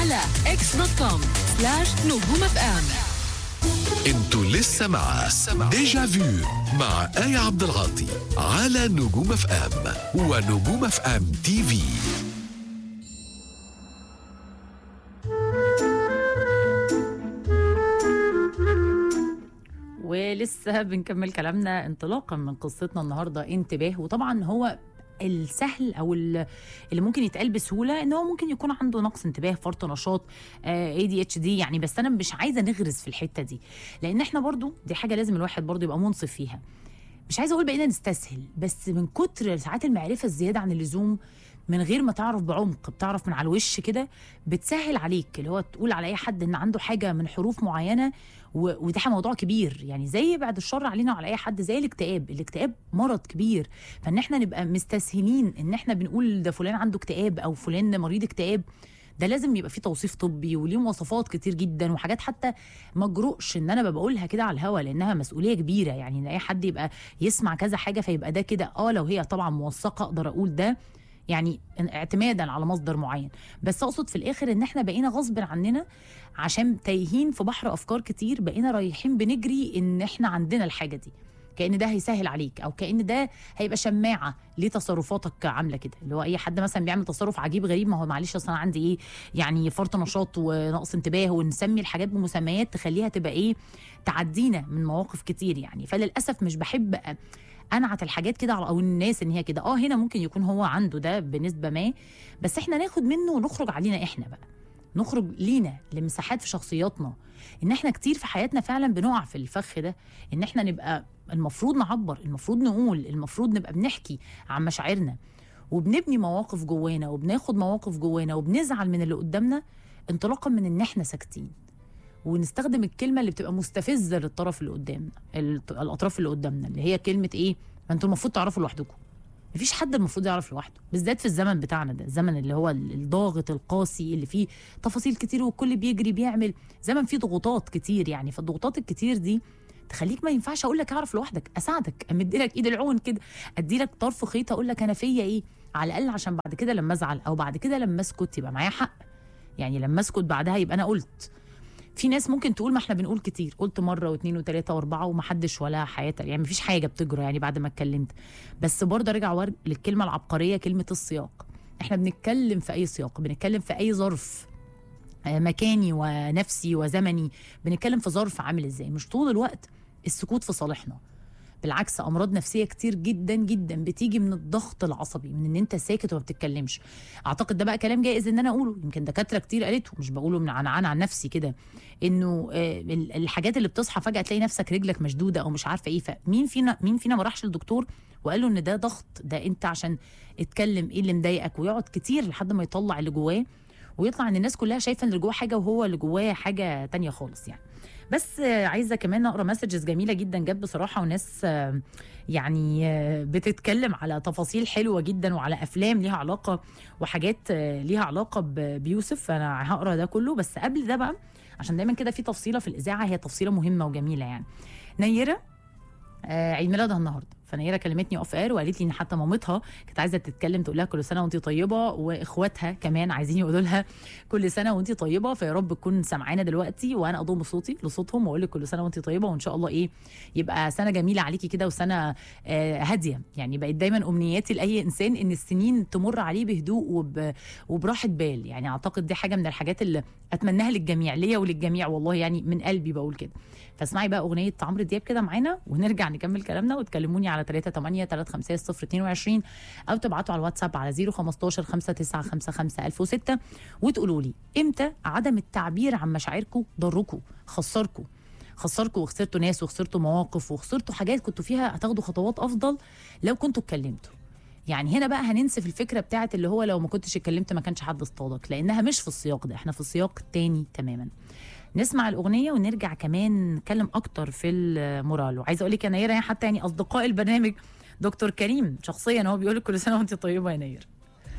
على اكس دوت كوم سلاش نجوم اف ام انتوا لسه مع ديجا فيو مع آية عبد العاطي على نجوم اف ام ونجوم اف ام تي في ولسه بنكمل كلامنا انطلاقا من قصتنا النهارده انتباه وطبعا هو السهل او ال- اللي ممكن يتقال بسهوله ان هو ممكن يكون عنده نقص انتباه فرط نشاط اي دي اتش دي يعني بس انا مش عايزه نغرز في الحته دي لان احنا برضو دي حاجه لازم الواحد برضو يبقى منصف فيها مش عايزه اقول بقينا نستسهل بس من كتر ساعات المعرفه الزياده عن اللزوم من غير ما تعرف بعمق بتعرف من على الوش كده بتسهل عليك اللي هو تقول على اي حد ان عنده حاجه من حروف معينه و- وده موضوع كبير يعني زي بعد الشر علينا وعلى اي حد زي الاكتئاب الاكتئاب مرض كبير فان احنا نبقى مستسهلين ان احنا بنقول ده فلان عنده اكتئاب او فلان مريض اكتئاب ده لازم يبقى فيه توصيف طبي وليه مواصفات كتير جدا وحاجات حتى ما اجرؤش ان انا بقولها كده على الهوا لانها مسؤوليه كبيره يعني ان اي حد يبقى يسمع كذا حاجه فيبقى ده كده اه لو هي طبعا موثقه اقدر اقول ده يعني اعتمادا على مصدر معين بس اقصد في الاخر ان احنا بقينا غصب عننا عشان تايهين في بحر افكار كتير بقينا رايحين بنجري ان احنا عندنا الحاجه دي كان ده هيسهل عليك او كان ده هيبقى شماعه لتصرفاتك عامله كده اللي هو اي حد مثلا بيعمل تصرف عجيب غريب ما هو معلش اصل انا عندي ايه يعني فرط نشاط ونقص انتباه ونسمي الحاجات بمسميات تخليها تبقى ايه تعدينا من مواقف كتير يعني فللاسف مش بحب أ- انعت الحاجات كده على او الناس ان هي كده اه هنا ممكن يكون هو عنده ده بنسبه ما بس احنا ناخد منه ونخرج علينا احنا بقى نخرج لينا لمساحات في شخصياتنا ان احنا كتير في حياتنا فعلا بنقع في الفخ ده ان احنا نبقى المفروض نعبر المفروض نقول المفروض نبقى بنحكي عن مشاعرنا وبنبني مواقف جوانا وبناخد مواقف جوانا وبنزعل من اللي قدامنا انطلاقا من ان احنا ساكتين ونستخدم الكلمه اللي بتبقى مستفزه للطرف اللي قدامنا الط- الاطراف اللي قدامنا اللي هي كلمه ايه ما انتوا المفروض تعرفوا لوحدكم مفيش حد المفروض يعرف لوحده بالذات في الزمن بتاعنا ده الزمن اللي هو ال- الضاغط القاسي اللي فيه تفاصيل كتير والكل بيجري بيعمل زمن فيه ضغوطات كتير يعني فالضغوطات الكتير دي تخليك ما ينفعش اقول لك اعرف لوحدك اساعدك امد لك ايد العون كده ادي لك طرف خيط اقول لك انا فيا ايه على الاقل عشان بعد كده لما ازعل او بعد كده لما اسكت يبقى معايا حق يعني لما اسكت بعدها يبقى انا قلت في ناس ممكن تقول ما احنا بنقول كتير قلت مره واثنين وثلاثه واربعه ومحدش ولا حياه يعني مفيش حاجه بتجرى يعني بعد ما اتكلمت بس برضه ارجع وارجع للكلمه العبقريه كلمه السياق احنا بنتكلم في اي سياق بنتكلم في اي ظرف آه، مكاني ونفسي وزمني بنتكلم في ظرف عامل ازاي مش طول الوقت السكوت في صالحنا بالعكس امراض نفسيه كتير جدا جدا بتيجي من الضغط العصبي من ان انت ساكت وما بتتكلمش اعتقد ده بقى كلام جائز ان انا اقوله يمكن دكاتره كتير قالته مش بقوله من عن عن, عن نفسي كده انه آه، ال- الحاجات اللي بتصحى فجاه تلاقي نفسك رجلك مشدوده او مش عارفه ايه فمين فينا مين فينا ما راحش للدكتور وقال له ان ده ضغط ده انت عشان اتكلم ايه اللي مضايقك ويقعد كتير لحد ما يطلع اللي جواه ويطلع ان الناس كلها شايفه ان اللي جواه حاجه وهو اللي جواه حاجه تانية خالص يعني بس آه، عايزه كمان اقرا مسجز جميله جدا جت بصراحه وناس آه، يعني آه، بتتكلم على تفاصيل حلوه جدا وعلى افلام ليها علاقه وحاجات آه، ليها علاقه ب- بيوسف انا هقرا ده كله بس قبل ده بقى عشان دايما كده في تفصيله في الاذاعه هي تفصيله مهمه وجميله يعني نيره آه، عيد ميلادها النهارده فنيره كلمتني اوف اير وقالت لي ان حتى مامتها كانت عايزه تتكلم تقول لها كل سنه وانت طيبه واخواتها كمان عايزين يقولوا لها كل سنه وانت طيبه فيا رب تكون سامعانا دلوقتي وانا اضم صوتي لصوتهم واقول لك كل سنه وانت طيبه وان شاء الله ايه يبقى سنه جميله عليكي كده وسنه آه، هاديه يعني بقت دايما امنياتي لاي انسان ان السنين تمر عليه بهدوء وب... وبراحه بال يعني اعتقد دي حاجه من الحاجات اللي اتمناها للجميع ليا وللجميع والله يعني من قلبي بقول كده فاسمعي بقى اغنيه عمرو دياب كده معانا ونرجع نكمل كلامنا وتكلموني على 3 8 3 5 0 22 او تبعتوا على الواتساب على 015 5955 1006 وتقولوا لي امتى عدم التعبير عن مشاعركم ضركم خسركم خسركم وخسرتوا ناس وخسرتوا مواقف وخسرتوا حاجات كنتوا فيها هتاخدوا خطوات افضل لو كنتوا اتكلمتوا يعني هنا بقى هننسف الفكره بتاعت اللي هو لو ما كنتش اتكلمت ما كانش حد اصطادك لانها مش في السياق ده احنا في السياق تاني تماما نسمع الاغنيه ونرجع كمان نتكلم اكتر في المورال وعايزه اقول لك يا نيره حتى يعني اصدقاء البرنامج دكتور كريم شخصيا هو بيقول لك كل سنه وانت طيبه يا نير